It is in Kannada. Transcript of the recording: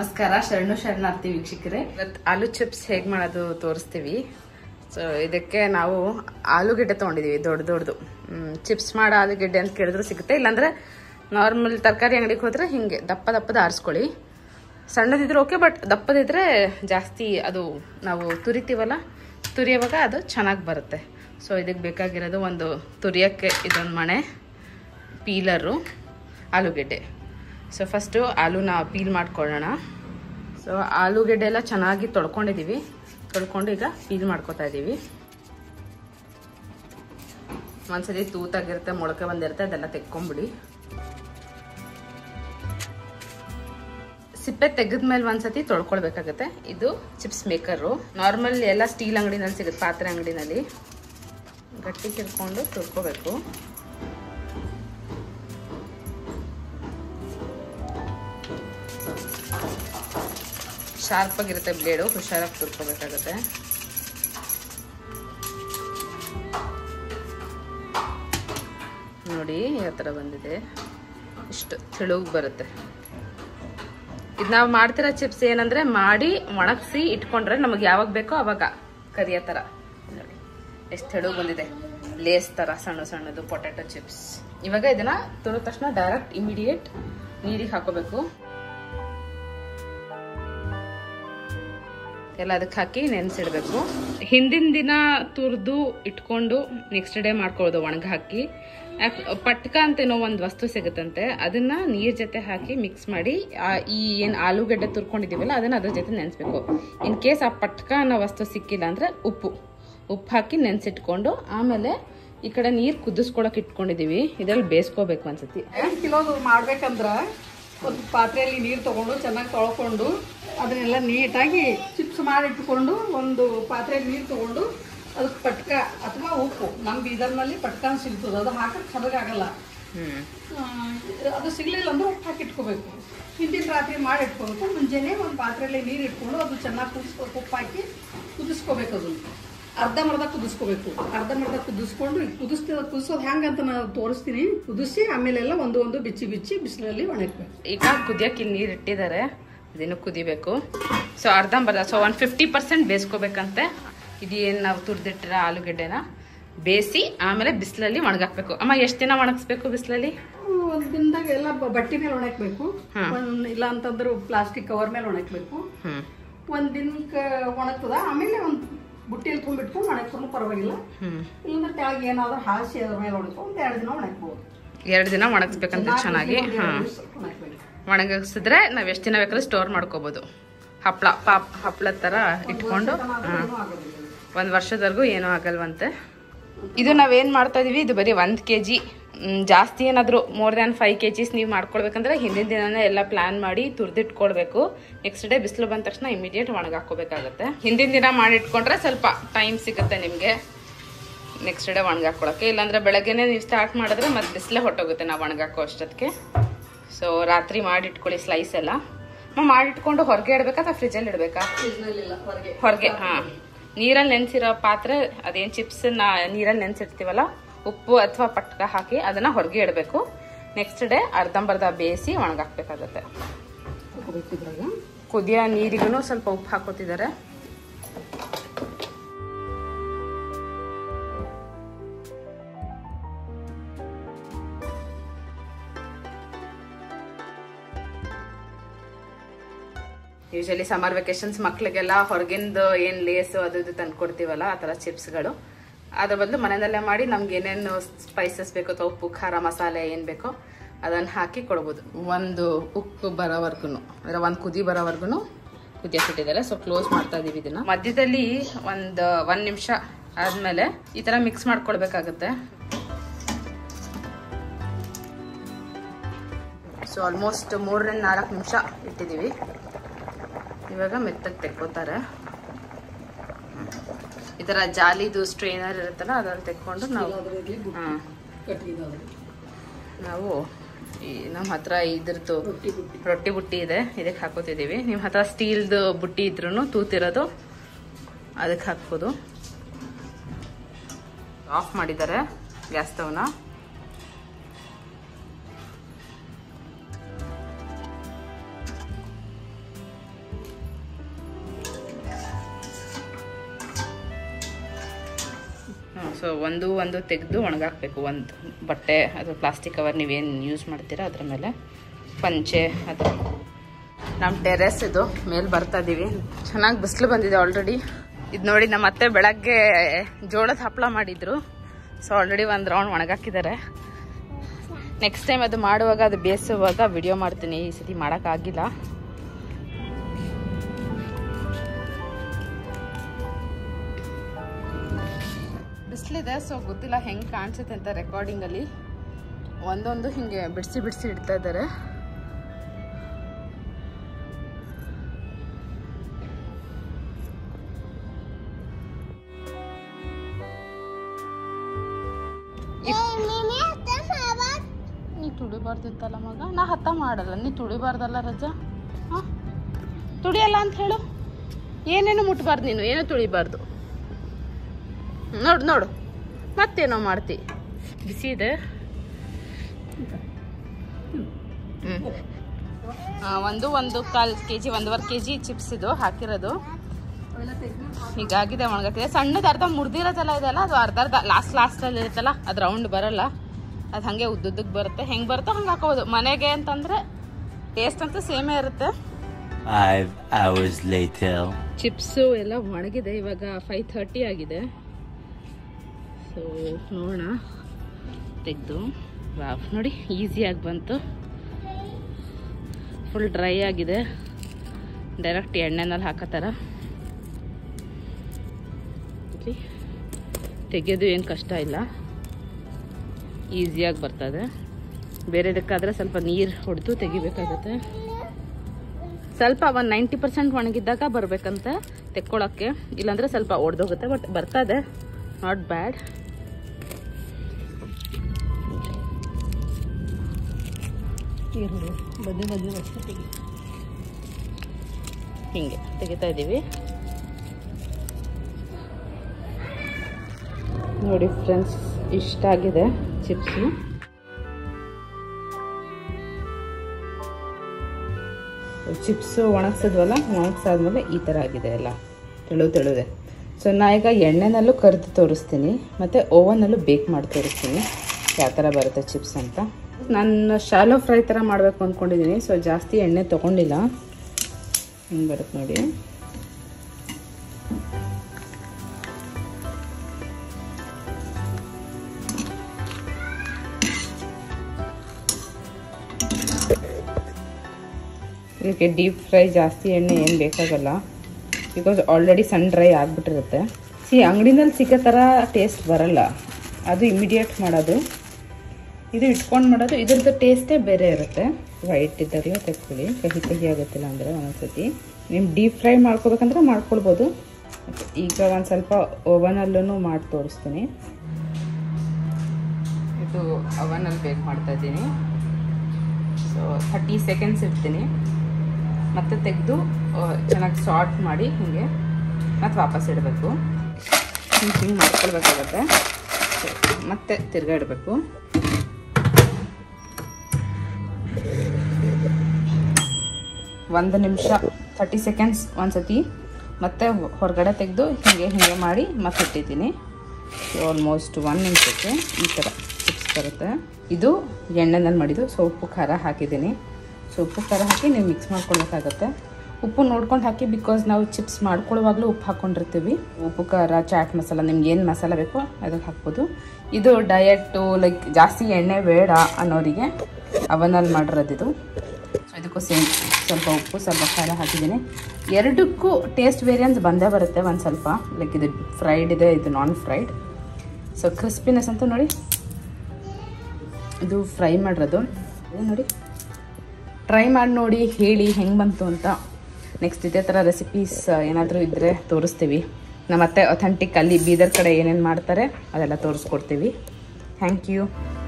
ನಮಸ್ಕಾರ ಶರಣು ಶರಣಾರ್ಥಿ ವೀಕ್ಷಕರೇ ಇವತ್ತು ಆಲೂ ಚಿಪ್ಸ್ ಹೇಗೆ ಮಾಡೋದು ತೋರಿಸ್ತೀವಿ ಸೊ ಇದಕ್ಕೆ ನಾವು ಆಲೂಗೆಡ್ಡೆ ತೊಗೊಂಡಿದೀವಿ ದೊಡ್ಡ ದೊಡ್ಡದು ಚಿಪ್ಸ್ ಮಾಡೋ ಆಲೂಗೆಡ್ಡೆ ಅಂತ ಕೇಳಿದ್ರು ಸಿಗುತ್ತೆ ಇಲ್ಲಾಂದ್ರೆ ನಾರ್ಮಲ್ ತರಕಾರಿ ಅಂಗಡಿಗೆ ಹೋದ್ರೆ ಹಿಂಗೆ ದಪ್ಪ ದಪ್ಪದ ಆರಿಸ್ಕೊಳ್ಳಿ ಸಣ್ಣದಿದ್ರೆ ಓಕೆ ಬಟ್ ದಪ್ಪದಿದ್ರೆ ಜಾಸ್ತಿ ಅದು ನಾವು ತುರಿತೀವಲ್ಲ ತುರಿಯುವಾಗ ಅದು ಚೆನ್ನಾಗಿ ಬರುತ್ತೆ ಸೊ ಇದಕ್ಕೆ ಬೇಕಾಗಿರೋದು ಒಂದು ತುರಿಯೋಕ್ಕೆ ಇದೊಂದು ಮಣೆ ಪೀಲರು ಆಲೂಗೆಡ್ಡೆ ಸೊ ಫಸ್ಟು ಆಲೂನ ಪೀಲ್ ಮಾಡ್ಕೊಳ್ಳೋಣ ಸೊ ಆಲೂಗೆಡ್ಡೆ ಎಲ್ಲ ಚೆನ್ನಾಗಿ ತೊಳ್ಕೊಂಡಿದ್ದೀವಿ ತೊಳ್ಕೊಂಡು ಈಗ ಪೀಲ್ ಮಾಡ್ಕೊತಾ ಇದ್ದೀವಿ ಒಂದ್ಸತಿ ತೂತಾಗಿರುತ್ತೆ ಮೊಳಕೆ ಬಂದಿರುತ್ತೆ ಅದೆಲ್ಲ ತೆಕ್ಕೊಂಬಿಡಿ ಸಿಪ್ಪೆ ತೆಗೆದ್ಮೇಲೆ ಒಂದ್ಸತಿ ತೊಳ್ಕೊಳ್ಬೇಕಾಗತ್ತೆ ಇದು ಚಿಪ್ಸ್ ಮೇಕರು ನಾರ್ಮಲ್ ಎಲ್ಲ ಸ್ಟೀಲ್ ಅಂಗಡಿನಲ್ಲಿ ಸಿಗುತ್ತೆ ಪಾತ್ರೆ ಅಂಗಡಿನಲ್ಲಿ ಗಟ್ಟಿ ಕಿರ್ಕೊಂಡು ತುರ್ಕೋಬೇಕು ಶಾರ್ಪ್ ಆಗಿರುತ್ತೆ ಬ್ಲೇಡು ಹುಷಾರಾಗಿ ತುರ್ಕೋಬೇಕಾಗುತ್ತೆ ನೋಡಿ ಯಾವ ಥರ ಬಂದಿದೆ ಇಷ್ಟು ತೆಳುಗ್ ಬರುತ್ತೆ ಇದು ನಾವು ಮಾಡ್ತಿರೋ ಚಿಪ್ಸ್ ಏನಂದ್ರೆ ಮಾಡಿ ಒಣಗಿಸಿ ಇಟ್ಕೊಂಡ್ರೆ ನಮಗೆ ಯಾವಾಗ ಬೇಕೋ ಅವಾಗ ಕರಿಯೋ ಥರ ನೋಡಿ ಎಷ್ಟು ತೆಳುಗ್ ಬಂದಿದೆ ಲೇಸ್ ಥರ ಸಣ್ಣ ಸಣ್ಣದು ಪೊಟ್ಯಾಟೊ ಚಿಪ್ಸ್ ಇವಾಗ ಇದನ್ನ ತುರಿದ ತಕ್ಷಣ ಡೈರೆಕ್ಟ್ ಇಮಿಡಿಯೇಟ್ ನೀರಿಗೆ ಹಾಕೋಬೇಕು ಎಲ್ಲ ಅದಕ್ಕೆ ಹಾಕಿ ನೆನೆಸಿಡ್ಬೇಕು ಹಿಂದಿನ ದಿನ ತುರಿದು ಇಟ್ಕೊಂಡು ನೆಕ್ಸ್ಟ್ ಡೇ ಮಾಡ್ಕೊಳ್ಳೋದು ಒಣಗ ಹಾಕಿ ಯಾಕ್- ಪಟ್ಕ ಅಂತೇನೋ ಒಂದು ವಸ್ತು ಸಿಗುತ್ತಂತೆ ಅದನ್ನ ನೀರ್ ಜೊತೆ ಹಾಕಿ ಮಿಕ್ಸ್ ಮಾಡಿ ಆ ಈ ಏನು ಆಲೂಗಡ್ಡೆ ತುರ್ಕೊಂಡಿದೀವಲ್ಲ ಅದನ್ನ ಅದ್ರ ಜೊತೆ ನೆನೆಸ್ಬೇಕು ಇನ್ ಕೇಸ್ ಆ ಪಟ್ಕ ಅನ್ನೋ ವಸ್ತು ಸಿಕ್ಕಿಲ್ಲ ಅಂದ್ರೆ ಉಪ್ಪು ಉಪ್ಪು ಹಾಕಿ ನೆನೆಸಿಟ್ಕೊಂಡು ಆಮೇಲೆ ಈ ಕಡೆ ನೀರು ಕುದಿಸ್ಕೊಳಕ್ ಇಟ್ಕೊಂಡಿದೀವಿ ಇದ್ರಲ್ಲಿ ಬೇಯಿಸ್ಕೋಬೇಕು ಅನ್ಸತಿ ಎಂಟು ಕಿಲೋದು ಮಾಡ್ಬೇಕಂದ್ರ ಒಂದು ಪಾತ್ರೆಯಲ್ಲಿ ನೀರು ತಗೊಂಡು ಚೆನ್ನಾಗಿ ತೊಳ್ಕೊಂಡು ಅದನ್ನೆಲ್ಲ ನೀಟಾಗಿ ಚಿಪ್ಸ್ ಮಾಡಿಟ್ಕೊಂಡು ಒಂದು ಪಾತ್ರೆಯಲ್ಲಿ ನೀರು ತಗೊಂಡು ಅದಕ್ಕೆ ಪಟ್ಕ ಅಥವಾ ಉಪ್ಪು ನಮ್ಮ ಬೀದರ್ನಲ್ಲಿ ಪಟ್ಕ ಅಂತ ಸಿಗ್ತದೆ ಅದು ಹಾಕಕ್ಕೆ ಸರಿಯಾಗಲ್ಲ ಹ್ಮ್ ಅದು ಸಿಗ್ಲಿಲ್ಲ ಅಂದ್ರೆ ಉಪ್ಪು ಹಾಕಿ ಇಟ್ಕೋಬೇಕು ಹಿಂದಿನ ರಾತ್ರಿ ಮಾಡಿ ಇಟ್ಕೋಬೇಕು ಮುಂಜಾನೆ ಒಂದು ಪಾತ್ರೆಯಲ್ಲಿ ನೀರು ಇಟ್ಕೊಂಡು ಅದು ಚೆನ್ನಾಗಿ ಕುದಿಸ್ಬೇಕು ಉಪ್ಪು ಹಾಕಿ ಕುದಿಸ್ಕೋಬೇಕು ಅದನ್ನು ಅರ್ಧಂಬರ್ಧ ಕುದಿಸ್ಕೋಬೇಕು ಅರ್ಧಂಬರ್ಧ ಕುದಿಸ್ಕೊಂಡು ಈಗ ಕುದಿಸ್ತಿದ ಕುದಿಸೋದು ಹೆಂಗಂತ ನಾನು ತೋರಿಸ್ತೀನಿ ಕುದಿಸಿ ಆಮೇಲೆಲ್ಲ ಒಂದು ಒಂದು ಬಿಚ್ಚಿ ಬಿಚ್ಚಿ ಬಿಸಿಲಲ್ಲಿ ಒಣಗಬೇಕು ಈಗ ಕುದಿಯಕ್ಕೆ ಇಲ್ಲಿ ನೀರು ಇಟ್ಟಿದ್ದಾರೆ ಇದನ್ನು ಕುದಿಬೇಕು ಸೊ ಅರ್ಧಂಬರ್ಧ ಸೊ ಒನ್ ಫಿಫ್ಟಿ ಪರ್ಸೆಂಟ್ ಬೇಯಿಸ್ಕೋಬೇಕಂತೆ ಇದು ಏನು ನಾವು ತುರ್ದಿಟ್ಟಿರೋ ಆಲೂಗೆಡ್ಡೆನ ಬೇಯಿಸಿ ಆಮೇಲೆ ಬಿಸಿಲಲ್ಲಿ ಒಣಗಾಕ್ಬೇಕು ಅಮ್ಮ ಎಷ್ಟು ದಿನ ಒಣಗಿಸ್ಬೇಕು ಬಿಸಿಲಲ್ಲಿ ಒಂದು ದಿನದಾಗ ಎಲ್ಲ ಬ- ಬಟ್ಟೆ ಮೇಲೆ ಒಣಗಬೇಕು ಹ್ಮ್. ಒಂದು ಇಲ್ಲ ಅಂತಂದ್ರೆ ಪ್ಲಾಸ್ಟಿಕ್ ಕವರ್ ಮೇಲೆ ಒಣಗಬೇಕು ಹ್ಮ್ ಒಂದು ದಿನಕ್ಕೆ ಒಣಗ್ತದ ಆಮೇಲೆ ಒಂದು ಬುಟ್ಟಿಯಲ್ಲಿ ತುಂಬಿಟ್ಕೊಂಡು ಒಣಗ್ಕೊಂಡು ಪರವಾಗಿಲ್ಲ ಹ್ಮ್ ಇಲ್ಲಾಂದ್ರೆ ಕೆಳಗೆ ಏನಾದ್ರು ಹಾಸಿ ಅದ್ರ ಮೇಲೆ ಹೊಡ್ಕೊಂಡು ಒಂದು ಎರಡು ದಿನ ಒಣಗ್ಬೋದು ಎರಡು ದಿನ ಒಣಗಿಸ್ಬೇಕಂತ ಚೆನ್ನಾಗಿ ಹಾಂ ಒಣಗಿಸಿದ್ರೆ ನಾವು ಎಷ್ಟು ದಿನ ಬೇಕಾದ್ರೂ ಸ್ಟೋರ್ ಮಾಡ್ಕೋಬೋದು ಹಪ್ಪಳ ಪಾಪ್ ಹಪ್ಪಳದ ಥರ ಇಟ್ಕೊಂಡು ಹಾಂ ಒಂದು ವರ್ಷದವರೆಗೂ ಏನೂ ಆಗಲ್ವಂತೆ ಇದು ನಾವೇನು ಮಾಡ್ತಾ ಇದೀವಿ ಇದು ಬರೀ ಒಂದು ಕೆ ಜಿ ಜಾಸ್ತಿ ಏನಾದರೂ more than five K Gs ನೀವು ಮಾಡ್ಕೊಳ್ಬೇಕಂದ್ರೆ ಹಿಂದಿನ ದಿನನೇ ಎಲ್ಲ ಪ್ಲಾನ್ ಮಾಡಿ ತುರ್ದಿಟ್ಕೊಳ್ಬೇಕು ನೆಕ್ಸ್ಟ್ ಡೇ ಬಿಸಿಲು ಬಂದ ತಕ್ಷಣ ಇಮಿಡಿಯೇಟ್ ಒಣಗಾಕೋಬೇಕಾಗತ್ತೆ ಹಿಂದಿನ ದಿನ ಮಾಡಿಟ್ಕೊಂಡ್ರೆ ಸ್ವಲ್ಪ ಟೈಮ್ ಸಿಗುತ್ತೆ ನಿಮಗೆ ನೆಕ್ಸ್ಟ್ ಡೇ ಒಣಗಾಕೊಳ್ಳೋಕೆ ಇಲ್ಲಾಂದ್ರೆ ಬೆಳಗ್ಗೆನೆ ನೀವು ಸ್ಟಾರ್ಟ್ ಮಾಡಿದ್ರೆ ಮತ್ತೆ ಬಿಸಿಲೇ ಹೊಟ್ಟೋಗುತ್ತೆ ನಾವು ಒಣಗಾಕೋ ಅಷ್ಟೊತ್ತಿಗೆ ಸೊ ರಾತ್ರಿ ಮಾಡಿಟ್ಕೊಳ್ಳಿ ಸ್ಲೈಸ್ ಎಲ್ಲ ಮ- ಮಾಡಿಟ್ಕೊಂಡು ಹೊರಗೆ ಇಡಬೇಕಾ ಅಥವಾ ಫ್ರಿಜ್ಜಲ್ಲಿ ಇಡಬೇಕಾ ಹೊರಗೆ ಹೊರಗೆ ಹಾ ನೀರಲ್ಲಿ ನೆನೆಸಿರೋ ಪಾತ್ರೆ ಅದೇನ್ ಚಿಪ್ಸ್ ನೀರಲ್ಲಿ ನೆನೆಸಿರ್ತೀವಲ್ಲ ಉಪ್ಪು ಅಥವಾ ಪಟ್ಕ ಹಾಕಿ ಅದನ್ನ ಹೊರಗೆ ಇಡಬೇಕು ನೆಕ್ಸ್ಟ್ ಡೇ ಅರ್ಧಂಬರ್ಧ ಬೇಯಿಸಿ ಒಣಗಾಕ್ಬೇಕಾಗತ್ತೆ ಹಾಕೋಬೇಕು ಇದ್ರಾಗ ಕುದಿಯೋ ನೀರಿಗೂ ಸ್ವಲ್ಪ ಉಪ್ಪು ಹಾಕೋತಿದ್ದಾರೆ ಯೂಶಲಿ ಸಮ್ಮರ್ ವೆಕೇಶನ್ಸ್ ಮಕ್ಳಿಗೆಲ್ಲ ಹೊರಗಿಂದ ಏನ್ ಲೇಸು ಅದು ಇದು ತಂದು ಕೊಡ್ತೀವಲ್ಲ ಆ ಥರ ಚಿಪ್ಸ್ಗಳು ಅದ್ರ ಬದಲು ಮನೆಯಲ್ಲೇ ಮಾಡಿ ನಮ್ಗೆ ಏನೇನು ಸ್ಪೈಸಸ್ ಬೇಕೋ ಅಥವಾ ಉಪ್ಪು ಖಾರ ಮಸಾಲೆ ಏನು ಬೇಕೋ ಅದನ್ನು ಹಾಕಿ ಕೊಡ್ಬೋದು ಒಂದು ಉಪ್ಪು ಬರೋವರೆಗೂ ಅಂದರೆ ಒಂದು ಕುದಿ ಬರೋವರೆಗೂ ಕುದಿಯಕ್ಕಿಟ್ಟಿದ್ದಾರೆ ಸೊ ಕ್ಲೋಸ್ ಮಾಡ್ತಾ ಇದೀವಿ ಇದನ್ನ ಮಧ್ಯದಲ್ಲಿ ಒಂದು ಒಂದು ನಿಮಿಷ ಆದಮೇಲೆ ಈ ಥರ ಮಿಕ್ಸ್ ಮಾಡ್ಕೊಳ್ಬೇಕಾಗತ್ತೆ ಸೊ ಆಲ್ಮೋಸ್ಟ್ ಮೂರರಿಂದ ನಾಲ್ಕು ನಿಮಿಷ ಇಟ್ಟಿದ್ದೀವಿ ಇವಾಗ ಮೆತ್ತಗೆ ತೆಕ್ಕೋತಾರೆ ಈ ಥರ ಜಾಲಿದು ಸ್ಟ್ರೈನರ್ ಇರುತ್ತಲ್ಲ ಅದ್ರಲ್ಲಿ ತೆಕ್ಕೊಂಡು ನಾವು ಅದರಲ್ಲಿ ಹಾಂ ಕಟ್ಟಿಗೆ ನಾವು ಈ ನಮ್ಮ ಹತ್ರ ಇದ್ರದ್ದು ರೊಟ್ಟಿ ಬುಟ್ಟಿ ರೊಟ್ಟಿ ಬುಟ್ಟಿ ಇದೆ ಇದಕ್ಕೆ ಹಾಕೋತಿದ್ದೀವಿ ನಿಮ್ಮ ಹತ್ರ ಸ್ಟೀಲ್ದು ಬುಟ್ಟಿ ಇದ್ರೂ ತೂತಿರೋದು ಅದಕ್ಕೆ ಹಾಕ್ಬೋದು ಆಫ್ ಮಾಡಿದ್ದಾರೆ ಗ್ಯಾಸ್ ಸ್ಟವ್ನ ಸೊ ಒಂದು ಒಂದು ತೆಗೆದು ಒಣಗಾಕಬೇಕು ಒಂದು ಬಟ್ಟೆ ಅಥವಾ ಪ್ಲಾಸ್ಟಿಕ್ ಕವರ್ ನೀವೇನು ಯೂಸ್ ಮಾಡ್ತೀರಾ ಅದ್ರ ಮೇಲೆ ಪಂಚೆ ಅದು ನಮ್ಮ ಟೆರೆಸ್ ಇದು ಮೇಲೆ ಬರ್ತಾ ಇದೀವಿ ಚೆನ್ನಾಗಿ ಬಿಸಿಲು ಬಂದಿದೆ ಆಲ್ರೆಡಿ ಇದು ನೋಡಿ ನಮ್ಮ ಅತ್ತೆ ಬೆಳಗ್ಗೆ ಜೋಳದ ಹಪ್ಪಳ ಮಾಡಿದ್ರು ಸೊ ಆಲ್ರೆಡಿ ಒಂದು ರೌಂಡ್ ಒಣಗಾಕಿದ್ದಾರೆ ನೆಕ್ಸ್ಟ್ ಟೈಮ್ ಅದು ಮಾಡುವಾಗ ಅದು ಬೇಯಿಸುವಾಗ ವಿಡಿಯೋ ಮಾಡ್ತೀನಿ ಈ ಸತಿ ಮಾಡೋಕ್ಕಾಗಿಲ್ಲ ಬಿಸಿಲಿದೆ ಸೊ ಗೊತ್ತಿಲ್ಲ ಹೆಂಗೆ ಕಾಣಿಸುತ್ತೆ ಅಂತ ರೆಕಾರ್ಡಿಂಗಲ್ಲಿ ಒಂದೊಂದು ಹಿಂಗೆ ಬಿಡಿಸಿ ಬಿಡಿಸಿ ಇಡ್ತಾ ಇದ್ದಾರೆ ನೀ ತುಳಿಬಾರ್ದಿತ್ತಲ್ಲ ಮಗ ನಾ ಹತ್ತ ಮಾಡಲ್ಲ ನೀ ತುಳಿಬಾರ್ದಲ್ಲ ರಜಾ ಹಾಂ ತುಳಿಯಲ್ಲ ಅಂತ ಹೇಳು ಏನೇನು ಮುಟ್ಬಾರ್ದು ನೀನು ಏನೂ ತುಳಿಬಾರ್ದು ನೋಡು ನೋಡು ಮತ್ತೇನೋ ಮಾಡ್ತಿ ಬಿಸಿ ಇದೆ ಹ್ಞೂ ಒಂದು ಒಂದು ಕಾಲು ಕೆ ಜಿ ಒಂದೂವರೆ ಕೆ ಜಿ ಚಿಪ್ಸ್ ಇದು ಹಾಕಿರೋದು ಅವೆಲ್ಲ ತೆಗ್ದು ಹೀಗಾಗಿದೆ ಒಣಗಾಕಿದೆ ಸಣ್ಣದು ಅರ್ಧ ಮುರಿದಿರೋದೆಲ್ಲ ಇದೆಲ್ಲ ಅದು ಅರ್ಧ ಅರ್ಧ ಲಾಸ್ಟ್ ಲಾಸ್ಟಲ್ಲಿ ಇರುತ್ತಲ್ಲ ಅದು ರೌಂಡ್ ಬರಲ್ಲ ಅದು ಹಾಗೆ ಉದ್ದುದ್ದಕ್ಕೆ ಬರುತ್ತೆ ಹೆಂಗೆ ಬರುತ್ತೋ ಹಂಗೆ ಹಾಕೋಬೋದು ಮನೆಗೆ ಅಂತಂದರೆ ಟೇಸ್ಟ್ ಅಂತೂ ಸೇಮೇ ಇರುತ್ತೆ Five hours later. ಚಿಪ್ಸು ಎಲ್ಲ ಒಣಗಿದೆ ಇವಾಗ ಫೈವ್ ಥರ್ಟಿ ಆಗಿದೆ ಸೊ ನೋಡೋಣ ತೆಗೆದು ವಾವ್ ನೋಡಿ ಈಸಿಯಾಗಿ ಬಂತು ಫುಲ್ ಡ್ರೈ ಆಗಿದೆ ಡೈರೆಕ್ಟ್ ಎಣ್ಣೆನಲ್ಲಿ ಹಾಕತ್ತಾರ ಇಲ್ಲಿ ತೆಗೆಯೋದು ಏನು ಕಷ್ಟ ಇಲ್ಲ ಈಸಿಯಾಗಿ ಬರ್ತದೆ ಬೇರೆದಕ್ಕಾದರೆ ಸ್ವಲ್ಪ ನೀರು ಹೊಡೆದು ತೆಗಿಬೇಕಾಗುತ್ತೆ ಸ್ವಲ್ಪ ಒಂದು ನೈಂಟಿ ಪರ್ಸೆಂಟ್ ಒಣಗಿದ್ದಾಗ ಬರಬೇಕಂತೆ ತೆಕ್ಕೊಳ್ಳೋಕ್ಕೆ ಇಲ್ಲಾಂದರೆ ಸ್ವಲ್ಪ ಒಡೆದೋಗುತ್ತೆ ಬಟ್ ಬರ್ತದೆ ನಾಟ್ ಬ್ಯಾಡ್ ಈರುಳ್ಳಿ ಬದ್ನೆ ಬದ್ನೆ ಅಷ್ಟೇ ತೆಗಿ ಹೀಗೆ ತೆಗಿತಾ ಇದ್ದೀವಿ ನೋಡಿ ಫ್ರೆಂಡ್ಸ್ ಇಷ್ಟ ಆಗಿದೆ ಚಿಪ್ಸು ಚಿಪ್ಸು ಒಣಗ್ಸಿದ್ವಲ್ಲ ಒಣಗ್ಸಾದ್ಮೇಲೆ ಈ ಥರ ಆಗಿದೆ ಎಲ್ಲ ತೆಳು ತೆಳುದೆ ಸೊ ನಾ ಈಗ ಎಣ್ಣೆನಲ್ಲೂ ಕರೆದು ತೋರಿಸ್ತೀನಿ ಮತ್ತು ಓವನಲ್ಲೂ ಬೇಕ್ ಮಾಡಿ ತೋರಿಸ್ತೀನಿ ಯಾವ ಥರ ಬರುತ್ತೆ ಚಿಪ್ಸ್ ಅಂತ ನಾನು ಶಾಲೋ ಫ್ರೈ ಥರ ಮಾಡಬೇಕು ಅಂದ್ಕೊಂಡಿದ್ದೀನಿ ಸೊ ಜಾಸ್ತಿ ಎಣ್ಣೆ ತೊಗೊಂಡಿಲ್ಲ ಹಿಂಗೆ ಬರುತ್ತೆ ನೋಡಿ ಇದಕ್ಕೆ ಡೀಪ್ ಫ್ರೈ ಜಾಸ್ತಿ ಎಣ್ಣೆ ಏನು ಬೇಕಾಗಲ್ಲ ಬಿಕಾಸ್ ಆಲ್ರೆಡಿ ಸಣ್ಣ ಡ್ರೈ ಆಗಿಬಿಟ್ಟಿರುತ್ತೆ ಸಿ ಅಂಗಡಿನಲ್ಲಿ ಸಿಗೋ ಥರ ಟೇಸ್ಟ್ ಬರಲ್ಲ ಅದು ಇಮಿಡಿಯೇಟ್ ಮಾಡೋದು ಇದು ಇಟ್ಕೊಂಡು ಮಾಡೋದು ಇದ್ರದ್ದು ಟೇಸ್ಟೇ ಬೇರೆ ಇರುತ್ತೆ ವೈಟ್ ಇದ್ದಾಗಲೇ ತೆಕ್ಕೊಳ್ಳಿ ಕಹಿ ಕಹಿ ಆಗುತ್ತಿಲ್ಲ ಅಂದರೆ ಒಂದೊಂದ್ಸತಿ ನೀವು ಡೀಪ್ ಫ್ರೈ ಮಾಡ್ಕೋಬೇಕಂದ್ರೆ ಮಾಡ್ಕೊಳ್ಬೋದು ಮತ್ತೆ ಈಗ ಒಂದು ಸ್ವಲ್ಪ ಓವನಲ್ಲೂ ಮಾಡಿ ತೋರಿಸ್ತೀನಿ ಇದು ಅವನಲ್ಲಿ ಬೇಕ್ ಮಾಡ್ತಾ ಇದ್ದೀನಿ ಸೊ ಥರ್ಟಿ ಸೆಕೆಂಡ್ಸ್ ಇಡ್ತೀನಿ ಮತ್ತೆ ತೆಗೆದು ಚೆನ್ನಾಗಿ ಸಾರ್ಟ್ ಮಾಡಿ ಹೀಗೆ ಮತ್ತೆ ವಾಪಸ್ ಇಡಬೇಕು ಹಿಂಗೆ ಹಿಂಗೆ ಮಾಡ್ಕೊಳ್ಬೇಕಾಗತ್ತೆ So, ಮತ್ತೆ ತಿರ್ಗಾ ಇಡಬೇಕು ಒಂದು ನಿಮಿಷ ಥರ್ಟಿ ಸೆಕೆಂಡ್ಸ್ ಒಂದ್ಸತಿ ಮತ್ತೆ ಹೊರಗಡೆ ತೆಗೆದು ಹೀಗೆ ಹೀಗೆ ಮಾಡಿ ಮತ್ತೆ ಇಟ್ಟಿದ್ದೀನಿ ಆಲ್ಮೋಸ್ಟ್ ಒಂದು ನಿಮಿಷಕ್ಕೆ ಈ ಥರ ಚಿಪ್ಸ್ ಬರುತ್ತೆ ಇದು ಎಣ್ಣೆನಲ್ಲಿ ಮಾಡಿದ್ದು ಸೊ ಉಪ್ಪು ಖಾರ ಹಾಕಿದ್ದೀನಿ ಸೊ ಉಪ್ಪು ಖಾರ ಹಾಕಿ ನೀವು ಮಿಕ್ಸ್ ಮಾಡ್ಕೊಳ್ಬೇಕಾಗತ್ತೆ ಉಪ್ಪು ನೋಡ್ಕೊಂಡು ಹಾಕಿ ಬಿಕಾಸ್ ನಾವು ಚಿಪ್ಸ್ ಮಾಡ್ಕೊಳ್ಳುವಾಗಲೂ ಉಪ್ಪು ಹಾಕ್ಕೊಂಡಿರ್ತೀವಿ ಉಪ್ಪು ಖಾರ ಚಾಟ್ ಮಸಾಲ ನಿಮ್ಗೆ ಏನು ಮಸಾಲ ಬೇಕೋ ಅದಕ್ಕೆ ಹಾಕ್ಬೋದು ಇದು ಡಯಟು ಲೈಕ್ ಜಾಸ್ತಿ ಎಣ್ಣೆ ಬೇಡ ಅನ್ನೋರಿಗೆ ಅವನಲ್ಲಿ ಮಾಡಿರೋದಿದು ಸೊ ಇದಕ್ಕೂ ಸೇಮ್ ಸ್ವಲ್ಪ ಉಪ್ಪು ಸ್ವಲ್ಪ ಖಾರ ಹಾಕಿದ್ದೀನಿ ಎರಡಕ್ಕೂ ಟೇಸ್ಟ್ ವೇರಿಯನ್ಸ್ ಬಂದೇ ಬರುತ್ತೆ ಒಂದು ಸ್ವಲ್ಪ ಲೈಕ್ ಇದು ಫ್ರೈಡ್ ಇದೆ ಇದು ನಾನ್ ಫ್ರೈಡ್ ಸೊ ಕ್ರಿಸ್ಪಿನೆಸ್ ಅಂತ ನೋಡಿ ಇದು ಫ್ರೈ ಮಾಡಿರೋದು ಇದು ನೋಡಿ ಟ್ರೈ ಮಾಡಿ ನೋಡಿ ಹೇಳಿ ಹೆಂಗೆ ಬಂತು ಅಂತ ನೆಕ್ಸ್ಟ್ ಇದೇ ಥರ ರೆಸಿಪೀಸ್ ಏನಾದರೂ ಇದ್ದರೆ ತೋರಿಸ್ತೀವಿ ನಮ್ಮ ಅತ್ತೆ ಅಥೆಂಟಿಕ್ ಅಲ್ಲಿ ಬೀದರ್ ಕಡೆ ಏನೇನು ಮಾಡ್ತಾರೆ ಅದೆಲ್ಲ ತೋರಿಸ್ಕೊಡ್ತೀವಿ ಥ್ಯಾಂಕ್ ಯು